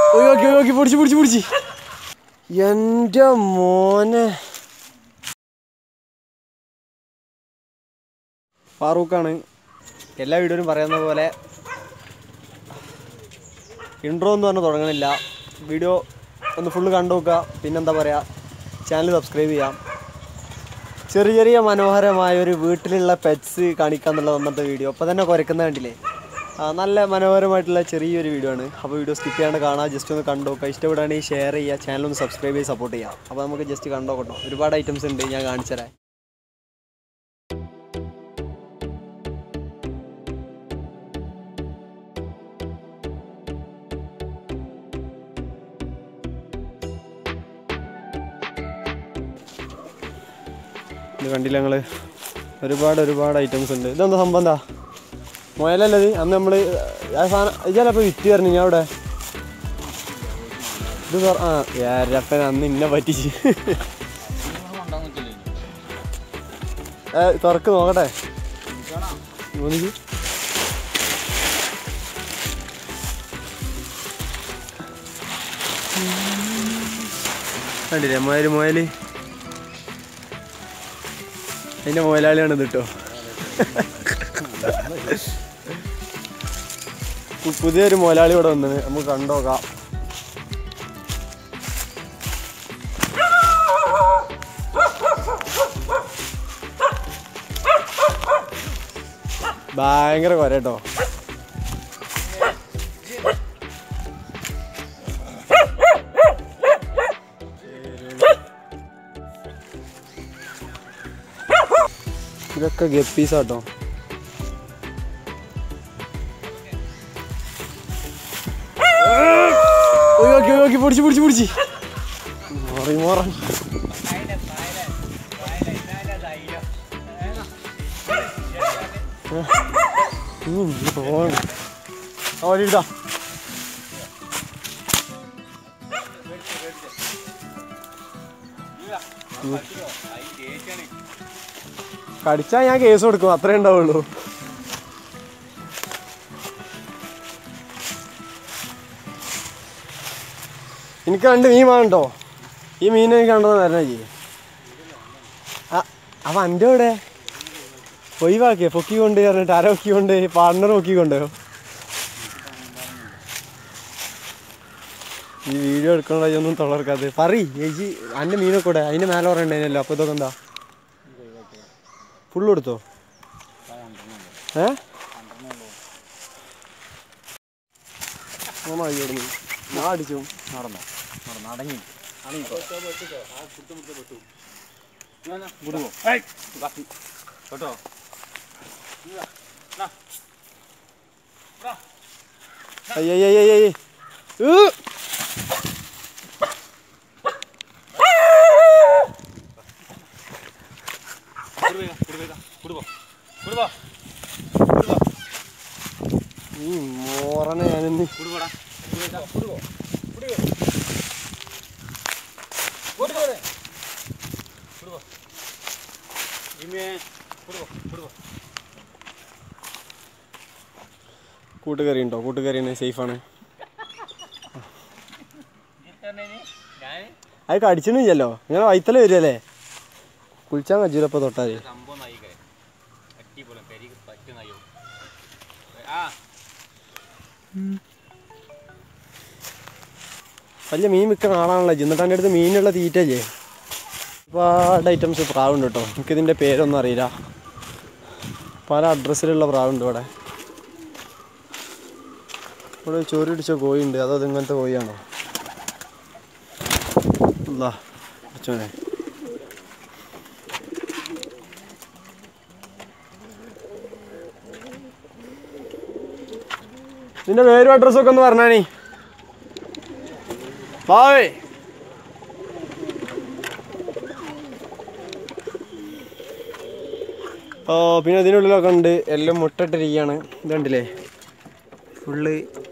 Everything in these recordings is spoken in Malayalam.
ഒഴിവാക്കി ഒഴിവാക്കി പിടിച്ച് പിടിച്ച് പിടിച്ച് എൻ്റെ മോനെ ഫാറൂഖാണ് എല്ലാ വീഡിയോയിലും പറയുന്ന പോലെ ഇൻട്രോ എന്ന് പറഞ്ഞ് തുടങ്ങണില്ല വീഡിയോ ഒന്ന് ഫുള്ള് കണ്ടു നോക്കുക പിന്നെന്താ പറയുക ചാനൽ സബ്സ്ക്രൈബ് ചെയ്യാം ചെറിയ ചെറിയ മനോഹരമായ ഒരു വീട്ടിലുള്ള പെറ്റ്സ് കാണിക്കുക എന്നുള്ളത് അന്നത്തെ വീഡിയോ അപ്പോൾ തന്നെ കുരക്കുന്ന കണ്ടില്ലേ ആ, നല്ല മനോഹരമായിട്ടുള്ള ചെറിയൊരു വീഡിയോ ആണ് അപ്പോൾ വീഡിയോ സ്കിപ്പ് ചെയ്യാണ്ട് കാണാം ജസ്റ്റ് ഒന്ന് കണ്ടു നോക്കുക ഇഷ്ടപ്പെടുകയാണെങ്കിൽ ഷെയർ ചെയ്യുക ചാനൽ ഒന്ന് സബ്സ്ക്രൈബ് ചെയ്ത് സപ്പോർട്ട് ചെയ്യാം അപ്പോൾ നമുക്ക് ജസ്റ്റ് കണ്ടു നോക്കട്ടോ ഒരുപാട് ഐറ്റംസ് ഉണ്ട് ഞാൻ കാണിച്ചു തരാം ഇത് കണ്ടില്ല ഞങ്ങൾ ഒരുപാട് ഒരുപാട് ഐറ്റംസ് ഉണ്ട് ഇതെന്താ സംഭവം എന്താ മുയലല്ലേ ഇത് അന്ന് നമ്മൾ ആ സാധനം ഇതല്ലപ്പോൾ വിറ്റ് പറഞ്ഞു ഞാൻ അവിടെ ഇത് തുറ- ആ ഏരപ്പൻ അന്ന് ഇന്നെ പറ്റിച്ച് ഏ, തുറക്ക് നോക്കട്ടെ മോനിക്ക് കണ്ടില്ലേ മുയല് മുയല് അതിന്റെ മുതലാളിയാണ് ഇത് കേട്ടോ പു- പുതിയൊരു മുതലാളി ഇവിടെ വന്നത് നമുക്ക് കണ്ടോക്കാം ഭയങ്കര കൊര കേട്ടോ ഇതൊക്കെ ഗപ്പീസാട്ടോ ഒഴിവാക്കി ഒഴിവാക്കി പിടിച്ച് പിടിച്ച് പിടിച്ച് മാറി മാറാൻ ഓടിട്ടാ കടിച്ചാൽ ഞാൻ കേസ് കൊടുക്കും അത്രേ ഉണ്ടാവുള്ളൂ എനിക്ക് രണ്ട് മീൻ വേണ്ടോ ഈ മീൻ എനിക്ക് കണ്ടത് തരണ ചെയ്യേ അപ്പൊ എൻ്റെ ഇവിടെ ഒഴിവാക്കിയ പൊക്കി കൊണ്ട് പറഞ്ഞിട്ട് ആരെ പൊക്കി കൊണ്ട് പാർട്ണർ പൊക്കി കൊണ്ടുപോയോ ഈ വീഡിയോ എടുക്കണോ ഒന്നും തളർക്കാതെ പറയ് ചേച്ചി എൻ്റെ മീനൊക്കെ കൂടെ അതിൻ്റെ മേലെ പറയണ്ടേനല്ലോ അപ്പോൾ ഇതൊക്കെ എന്താ ഫുള്ള് കൊടുത്തോ ഏ ഓണായി ഇവിടുന്ന് ഞാൻ അടിച്ചു നടന്നോ നടന്നു അടങ്ങി കേട്ടോ അയ്യയ്യയ്യയ്യേ ഈ മോറനെ ഞാനിന്ന് കൂട്ടുകറി ഉണ്ടോ കൂട്ടുകറിയാണ് സേഫാണ് അത് കടിച്ചിട്ടില്ലല്ലോ ഇങ്ങനെ വൈത്തല വരുമല്ലേ കുളിച്ചാൻ കജൂരപ്പ തൊട്ടാൽ സംഭവം നായിക്കേ അടിപൊളി പെരി പറ്റ നായോ ആ വലിയ മീൻ വിൽക്കുന്ന ആളാണല്ലോ എന്നിട്ട് എൻ്റെ അടുത്ത് മീനുള്ള തീറ്റല്ലേ ഒരുപാട് ഐറ്റംസ് പ്രാവുണ്ട് കേട്ടോ എനിക്കിതിൻ്റെ പേരൊന്നും അറിയില്ല പല അഡ്രസ്സിലുള്ള പ്രാവുണ്ട് ഇവിടെ ഇവിടെ ചോരി പിടിച്ച കോഴിയുണ്ട് അതോ ഇങ്ങനത്തെ കോഴിയാണോ അല്ലാ അച്ഛനെ നിന്റെ പേരും അഡ്രസ്സൊക്കെ ഒന്ന് പറഞ്ഞാണേ ബായ് ഓ പിന്നെ ഇതിനുള്ളിലൊക്കെ ഉണ്ട് എല്ലാം മുട്ടിട്ടിരിക്കുകയാണ് ഇതുണ്ടല്ലേ ഫുള്ള്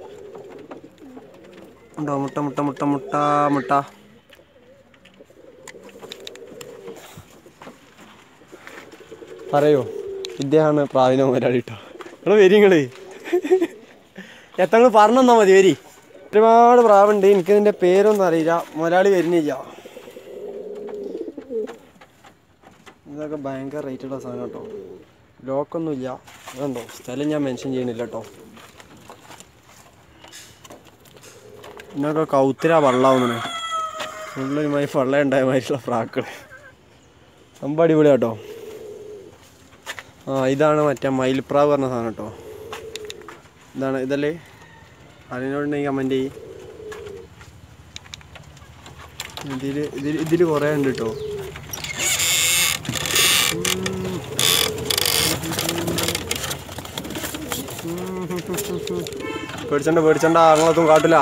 ഉണ്ടോ മുട്ട മുട്ട മുട്ട മുട്ട മുട്ട പറയോ ഇദ്ദേഹമാണ് പ്രാവിനെ മുതലാളി കേട്ടോ നിങ്ങൾ വരി നിങ്ങൾ എത്തങ്ങൾ പറഞ്ഞു തന്നാ മതി വരി ഒരുപാട് പ്രാവുണ്ട് എനിക്കിതിൻ്റെ പേരൊന്നും അറിയില്ല മുതലാളി വരുന്നില്ല ഇതൊക്കെ ഭയങ്കര റേറ്റുള്ള സാധനം കേട്ടോ ലോക്കൊന്നുമില്ല അതുണ്ടോ സ്ഥലം ഞാൻ മെൻഷൻ ചെയ്യണില്ല കേട്ടോ ഇതിനൊക്കെ കൗത്തിര വള്ളാവുന്നേ ഫുള്ളൊരുമായി വെള്ളം ഉണ്ടായ മാതിരിയുള്ള ഫ്രാക്കൾ സംഭവം അടിപൊളി കേട്ടോ ആ ഇതാണ് മറ്റേ മയിൽപ്രാവ് പറഞ്ഞ സാധനം കേട്ടോ ഇതാണ് ഇതല്ലേ അതിനോടുണ്ടെങ്കിൽ കമൻറ്റ് ചെയ്യ് ഇതിൽ ഇതിൽ ഇതിൽ കുറേ ഉണ്ട് കേട്ടോ പേടിച്ചണ്ട പേടിച്ചണ്ട അങ്ങനൊന്നും കാട്ടില്ല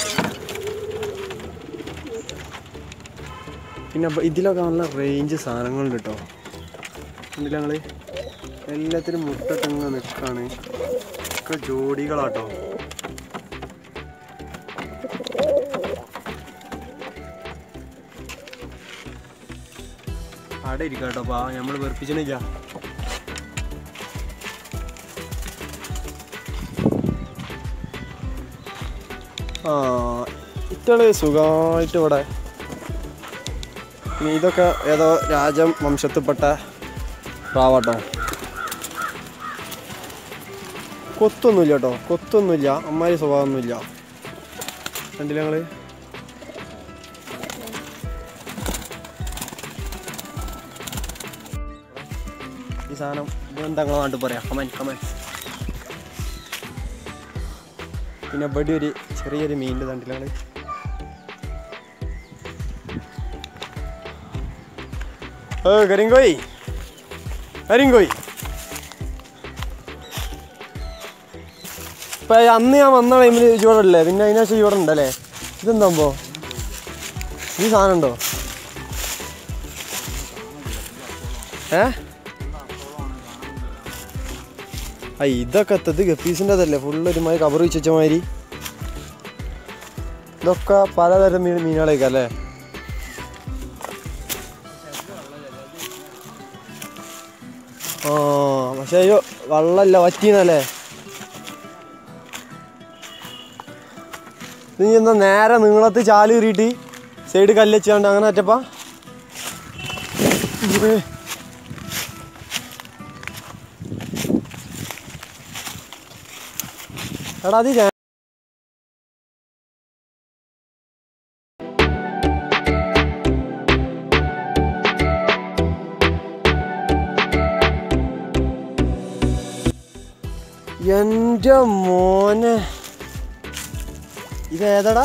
പിന്നെ ബ- ഇതിലൊക്കെ നല്ല റേഞ്ച് സാധനങ്ങളുണ്ട് കേട്ടോ കണ്ടില്ല ഞങ്ങള് എല്ലാത്തിനും മുട്ടിട്ട് ഇങ്ങനെ നിൽക്കാണ് ഒക്കെ ജോഡികളാട്ടോ അവിടെ ഇരിക്കാം കേട്ടോ പാ നമ്മൾ വെറുപ്പിച്ചിട്ടില്ല ആ ഇറ്റള് സുഖമായിട്ട് ഇവിടെ ഇനി ഇതൊക്കെ ഏതോ രാജം വംശത്തിൽപ്പെട്ട പ്രാവാട്ടോ കൊത്തൊന്നുമില്ല കേട്ടോ കൊത്തൊന്നുമില്ല അമ്മാരി സ്വഭാവമൊന്നുമില്ല കണ്ടില്ല ഞങ്ങള് ഈ സാധനം ഇതെന്താ നിങ്ങളെ നാട്ടിൽ പറയാം കമൻ കമൻ പിന്നെ ഇവിടെ ഒരു ചെറിയൊരു മീനിൻ്റെ തണ്ടില്ല ഞങ്ങള് ഏ കരിങ്കോയി കരിങ്കോയി ഇപ്പൊ അന്ന് ഞാൻ വന്ന ടൈമിൽ ചൂടല്ലേ പിന്നെ അതിനകത്ത് ചൂടുണ്ടല്ലേ ഇതെന്താകുമ്പോ ഈ സാധനം ഉണ്ടോ ഏ ആ ഇതൊക്കെ എത്തത് ഗപ്പീസിൻ്റെ അതല്ലേ ഫുള്ള് ഒരുമാതിരി കവർ വെച്ച മാതിരി ഇതൊക്കെ പലതരം മീൻ മീനുകളേക്കാം അല്ലേ ആ പക്ഷെ അയ്യോ വെള്ളമല്ല വറ്റീന്നല്ലേ നീ എന്നാ നേരെ നീളത്ത് ചാല് കയറിയിട്ട് സൈഡ് കല്ലച്ചാണ്ട് അങ്ങനെ അറ്റപ്പാ എടാ അത് ഞാൻ എൻ്റെ മോനെ ഇതേതടാ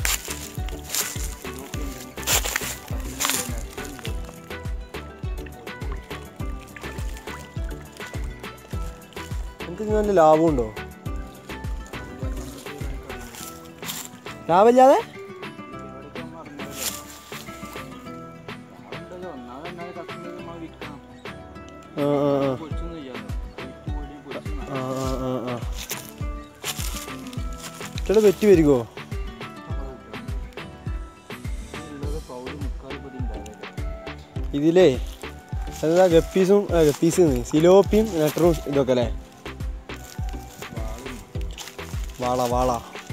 എനിക്ക് നല്ല ലാഭമുണ്ടോ ലാഭമില്ലാതെ ആ ആ ആ ആ ആ ആ ആ ചേട്ടാ പെറ്റി വരുമോ ഇതിലേ അതാ ഗപ്പീസും ആ, ഗപ്പീസ് സിലോപ്പിയും നെട്ടറും ഇതൊക്കെ അല്ലേ വാള വാള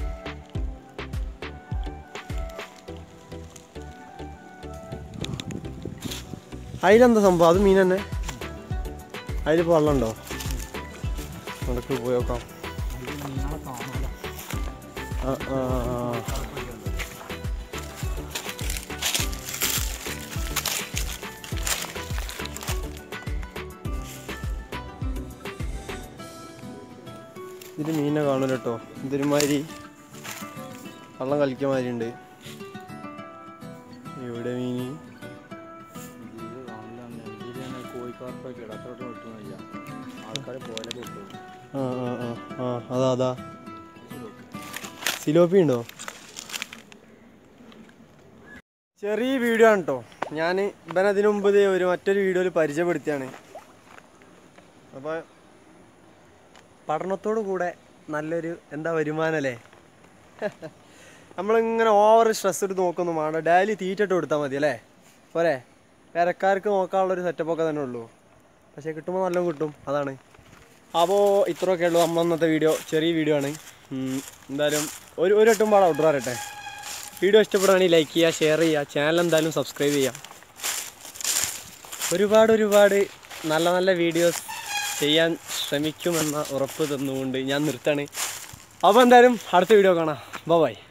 അതിലെന്താ സംഭവം അത് മീൻ തന്നെ അതിലിപ്പോൾ വെള്ളമുണ്ടോ നടക്ക് പോയി നോക്കാം ആ ആ ആ, ആ ഇതിൽ മീനെ കാണൂല കേട്ടോ ഇതൊരുമാതിരി വെള്ളം കളിക്കാൻ മാതിരി ഉണ്ട് എവിടെ മീന് ആൾക്കാർ പോലെ കിട്ടും ആ ആ ആ ആ അതാ അതാ സിലോപ്പി ഉണ്ടോ ചെറിയ വീഡിയോ ആണ് കേട്ടോ ഞാൻ ഇവൻ അതിനു മുമ്പ് ദേ ഒരു മറ്റൊരു വീഡിയോയിൽ പരിചയപ്പെടുത്തിയാണ് അപ്പോൾ പഠനത്തോടു കൂടെ നല്ലൊരു എന്താ വരുമാനമല്ലേ നമ്മളിങ്ങനെ ഓവർ സ്ട്രെസ് എടുത്ത് നോക്കൊന്നും വേണ്ട ഡെയിലി തീറ്റിട്ട് കൊടുത്താൽ മതി അല്ലേ പോരെ പെരക്കാർക്ക് നോക്കാനുള്ളൊരു സെറ്റപ്പൊക്കെ തന്നെ ഉള്ളൂ പക്ഷേ കിട്ടുമ്പോൾ നല്ലോണം കിട്ടും അതാണ് അപ്പോൾ ഇത്രയൊക്കെ ഉള്ളൂ നമ്മൾ അന്നത്തെ വീഡിയോ ചെറിയ വീഡിയോ ആണ് ഉം, എന്തായാലും ഒരു ഒരു വട്ടം പാടെ ഔട്ടർ പറയട്ടെ വീഡിയോ ഇഷ്ടപ്പെടുകയാണെങ്കിൽ ലൈക്ക് ചെയ്യുക ഷെയർ ചെയ്യുക ചാനൽ എന്തായാലും സബ്സ്ക്രൈബ് ചെയ്യാം ഒരുപാട് ഒരുപാട് നല്ല നല്ല വീഡിയോസ് ചെയ്യാൻ ശ്രമിക്കുമെന്ന ഉറപ്പ് തന്നുകൊണ്ട് ഞാൻ നിർത്താണ് അപ്പോൾ എന്തായാലും അടുത്ത വീഡിയോ കാണാം ബൈ